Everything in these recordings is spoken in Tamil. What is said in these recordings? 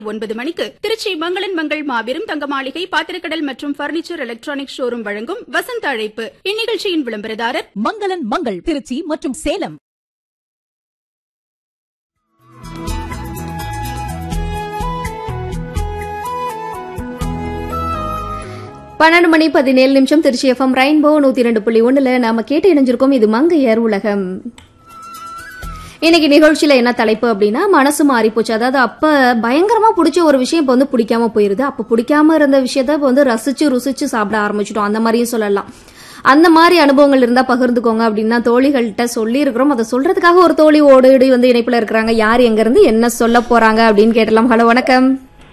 ஒன்பது மணிக்கு திருச்சி மங்களன் மங்கள் மாபெரும் தங்க மாளிகை பாத்திரக்கடல் மற்றும் பர்னிச்சர் எலக்ட்ரானிக் ஷோரூம் வழங்கும் வசந்த அழைப்பு இந்நிகழ்ச்சியின் விளம்பரதாரர் மங்களன் மங்கள் திருச்சி மற்றும் சேலம் பன்னெண்டு மணி பதினேழு நிமிஷம் திருச்சி எஃப்எம் ரெயின்போ நூத்தி ரெண்டு புள்ளி ஒண்ணுல நாம கேட்டு இணைஞ்சிருக்கோம் இது மங்கையர் உலகம் இன்னைக்கு நிகழ்ச்சியில என்ன தலைப்பு அப்படின்னா மனசு மாறி போச்சு அதாவது அப்ப பயங்கரமா பிடிச்ச ஒரு விஷயம் இப்ப வந்து பிடிக்காம போயிருது அப்ப பிடிக்காம இருந்த விஷயத்த இப்ப வந்து ரசிச்சு ருசிச்சு சாப்பிட ஆரம்பிச்சிட்டோம் அந்த மாதிரியும் சொல்லலாம் அந்த மாதிரி அனுபவங்கள் இருந்தா பகிர்ந்துக்கோங்க அப்படின்னா தோழிகள்கிட்ட சொல்லி இருக்கிறோம் அதை சொல்றதுக்காக ஒரு தோழி ஓடி வந்து இணைப்புல இருக்கிறாங்க யார் எங்க இருந்து என்ன சொல்ல போறாங்க அப்படின்னு கேட்டலாம் ஹலோ வணக்கம்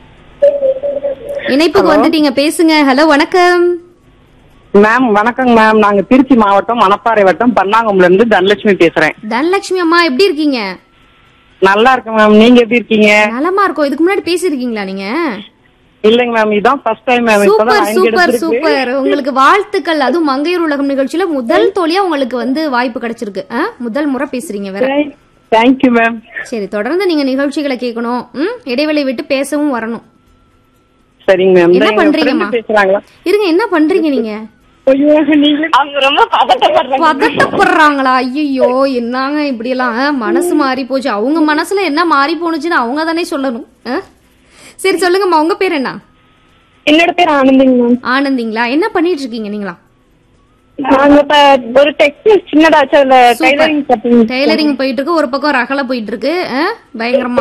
இணைப்புக்கு வந்துட்டீங்க பேசுங்க ஹலோ வணக்கம் மேம் வணக்கங்க மேம் நாங்க திருச்சி மாவட்டம் மணப்பாறை வட்டம் பன்னாங்கம்ல இருந்து தனலட்சுமி பேசுறேன் தனலட்சுமி அம்மா எப்படி இருக்கீங்க நல்லா இருக்கு மேம் நீங்க எப்படி இருக்கீங்க நலமா இருக்கும் இதுக்கு முன்னாடி பேசிருக்கீங்களா நீங்க இல்லைங்க மேம் இதான் first time ma'am super super super உங்களுக்கு வாழ்த்துக்கள் அதுவும் மங்கையர் உலகம் நிகழ்ச்சியில முதல் தோழியா உங்களுக்கு வந்து வாய்ப்பு கிடைச்சிருக்கு ஆ? முதல் முறை பேசுறீங்க வேற தேங்க்யூ மேம் சரி தொடர்ந்து நீங்க நிகழ்ச்சிகளை கேட்கணும் ம் இடைவெளி விட்டு பேசவும் வரணும் சரிங்க மேம் என்ன பண்றீங்கம்மா? பேசுறாங்களா இருங்க என்ன பண்றீங்க நீங்க ஐயோ நீங்களே அவங்க ரொம்ப பதட்டப்படுறாங்க பதட்டப்படுறாங்களா ஐயோ என்னங்க இப்படி எல்லாம் ஆ, மனசு மாறி போச்சு அவங்க மனசுல என்ன மாறி போனுச்சுன்னு அவங்க தானே சொல்லணும் ஆ? சரி சொல்லுங்கம்மா உங்க பேர் என்ன என்னோட பேர் ஆனந்திங்க மேம் ஆனந்திங்களா என்ன பண்ணிட்டு இருக்கீங்க நீங்களா நாங்க இப்ப ஒரு டெக்ஸ்டைல் சின்னதாச்சு அதுல டைலரிங் கட்டிங் டெய்லரிங் போயிட்டு இருக்கு ஒரு பக்கம் ரகல போயிட்டு இருக்கு ஆ? பயங்கரமா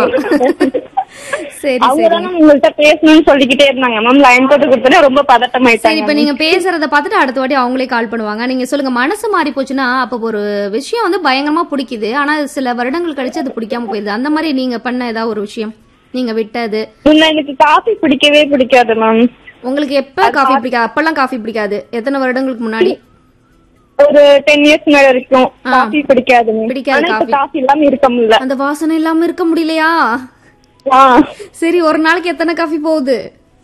சரி அவங்க சரி தானே உங்கள்ட்ட பேசணும்னு சொல்லிக்கிட்டே இருந்தாங்க மேம் லைன் போட்டு கொடுத்தோன்னே ரொம்ப சரி பதட்டமாயிட்டாங்க இப்ப நீங்க பேசுறத பார்த்துட்டு அடுத்த வாட்டி அவங்களே கால் பண்ணுவாங்க நீங்க சொல்லுங்க மனசு மாறி போச்சுன்னா அப்ப ஒரு விஷயம் வந்து பயங்கரமா பிடிக்குது ஆனா சில வருடங்கள் கழிச்சு அது பிடிக்காம போயிருது அந்த மாதிரி நீங்க பண்ண ஏதாவது ஒரு விஷயம் நீங்க விட்டது முன்ன எனக்கு காஃபி பிடிக்கவே பிடிக்காது மேம் உங்களுக்கு எப்ப காஃபி பிடிக்காது அப்பெல்லாம் காஃபி பிடிக்காது எத்தனை வருடங்களுக்கு முன்னாடி ஒரு டென் இயர்ஸ் மேல வரைக்கும் ஆ. காஃபி பிடிக்காது மேம் பிடிக்காது ஆனா இப்ப coffee. காஃபி இல்லாம இருக்க முடியல அந்த வாசனை இல்லாம இருக்க முடியலையா ஆ. சரி ஒரு நாளைக்கு எத்தனை காஃபி போகுது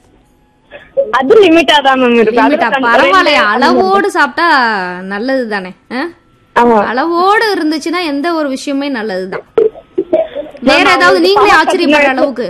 அது லிமிட்டா தான் மேம் இருக்கு லிமிட்டா அதுல பரவாயில்லையா ரெண்டு- அளவோடு சாப்பிட்டா நல்லது தானே ஆமா அளவோடு இருந்துச்சுன்னா எந்த ஒரு விஷயமே நல்லதுதான் வேற ஏதாவது நீங்களே ஆச்சரியப்படுற அளவுக்கு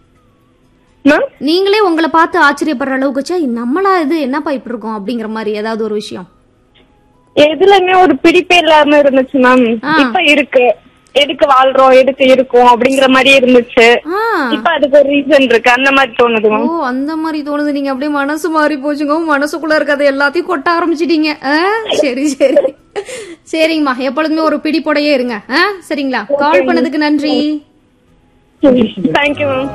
மேம் நீங்களே உங்களை பார்த்து ஆச்சரியப்படுற அளவுக்கு ச்சே நம்மளா இது என்னப்பா இப்படி இருக்கும் அப்படிங்கிற மாதிரி ஏதாவது ஒரு விஷயம் எதுலயுமே ஒரு பிடிப்பே இல்லாம இருந்துச்சு மேம் ஆ. இப்ப இருக்கு எதுக்கு வாழ்றோம் எதுக்கு இருக்கோம் அப்படிங்கிற மாதிரி இருந்துச்சு ஆ இப்ப அதுக்கு ஒரு ரீசன் இருக்கு அந்த மாதிரி தோணுது ஓ மேம் அந்த மாதிரி தோணுது நீங்க அப்படியே மனசு மாறி போச்சுங்க மனசுக்குள்ள இருக்கிறத எல்லாத்தையும் கொட்ட ஆரம்பிச்சிட்டீங்க ஆ, சரி சரி சரிங்கம்மா எப்பொழுதுமே ஒரு பிடிப்போடையே இருங்க ஆ, சரிங்களா கால் பண்ணதுக்கு நன்றி தேங்க்யூ மேம்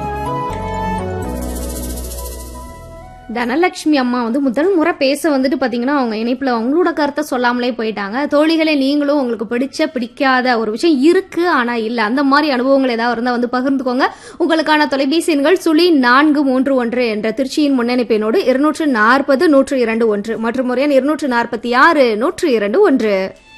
தனலட்சுமி அம்மா வந்து முதல் முறை பேச வந்துட்டு பாத்தீங்கன்னா அவங்க இணைப்புல அவங்களோட கருத்தை சொல்லாமலே போயிட்டாங்க தோழிகளே நீங்களும் உங்களுக்கு பிடிச்ச பிடிக்காத ஒரு விஷயம் இருக்கு ஆனா இல்ல அந்த மாதிரி அனுபவங்கள் ஏதாவது இருந்தா வந்து பகிர்ந்துக்கோங்க உங்களுக்கான தொலைபேசி எண்கள் சுழி நான்கு மூன்று ஒன்று என்ற திருச்சியின் முன்னணிப்பு எண்ணோடு இருநூற்று நாற்பது நூற்று இரண்டு ஒன்று மற்றும் ஒரு எண் இருநூற்று நாற்பத்தி ஆறு நூற்று இரண்டு ஒன்று